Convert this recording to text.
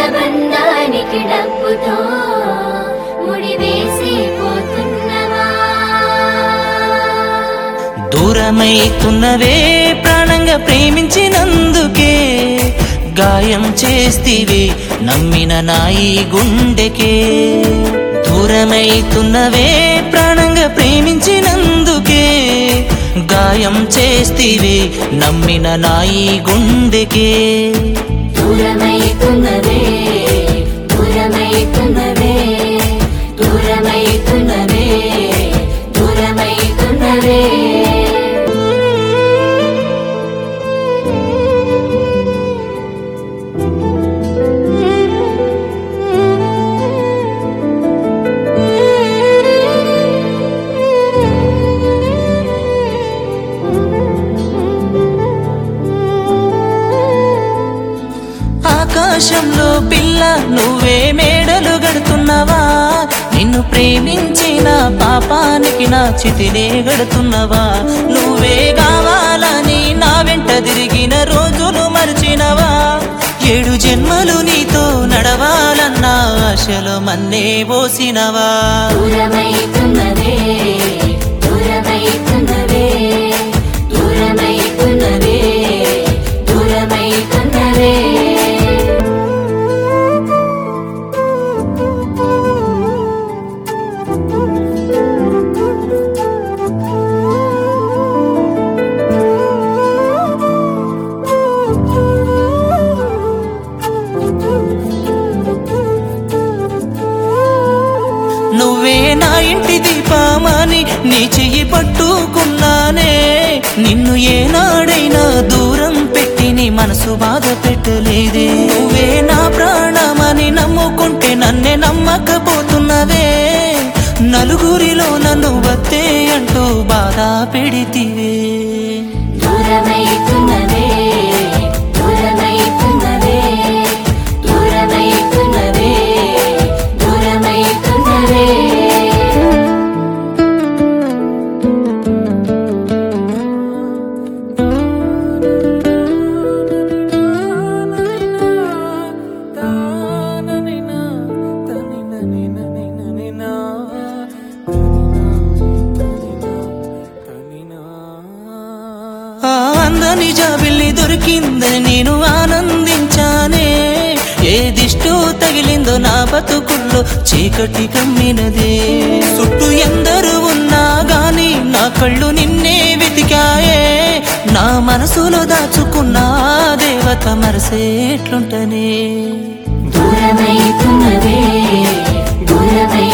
బంధానికి డబ్బుతో ముడివేసి పోతున్నవా దూరమైతున్నవే ప్రాణంగా ప్రేమించినందుకే గాయం చేస్తివి నమ్మిన నాయి గుండెకే దూరమైతున్నవే ప్రాణంగా ప్రేమించినందుకే గాయం చేస్తివి నమ్మిన నాయి గుండెకే దూరమైతున్నవే దూరమైతున్నవే దూరమైతున్నవే దూరమైతున్నవే ఆకాశంలో పిల్ల నువ్వే మేడలు గడుతున్నావా నిన్ను ప్రేమించిన పాపానికి నా చితినే గడుతున్నవా నువ్వే కావాలని నా వెంట తిరిగిన రోజులు మరిచినవా ఏడు జన్మలు నీతో నడవాలన్న ఆశలో మన్నే పోసినవా దూరమైతున్నవే దూరమైతున్నవే దూరమైతున్నవే దూరమైతున్నవే నువ్వే నా ఇంటి దీపమని నీ చెయ్యి పట్టుకున్నానే నిన్ను ఏనాడైనా దూరం పెట్టి నీ మనసు బాధ పెట్టలేదే నువ్వే నా ప్రాణమని నమ్ముకుంటే నన్నే నమ్మకపోతున్నవే నలుగురిలో నన్ను వత్తే అంటూ బాధ పెడితివే దూరమైతున్నవే దూరమైతున్నవే దూరమైతున్నవే దూరమైతున్నవే ఆ అందని జాబిల్లి దొరికిందని నేను ఆనందించానే ఏ దిష్టో తగిలిందో నా బతుకుల్లో చీకటి కమ్మినదే చుట్టూ ఎందరు ఉన్నా గాని నా కళ్ళు నిన్నే వెతికాయే నా మనసులో దాచుకున్న ఆ దేవత మరసేట్లుంటనే దూరమైతున్నవే దూరమై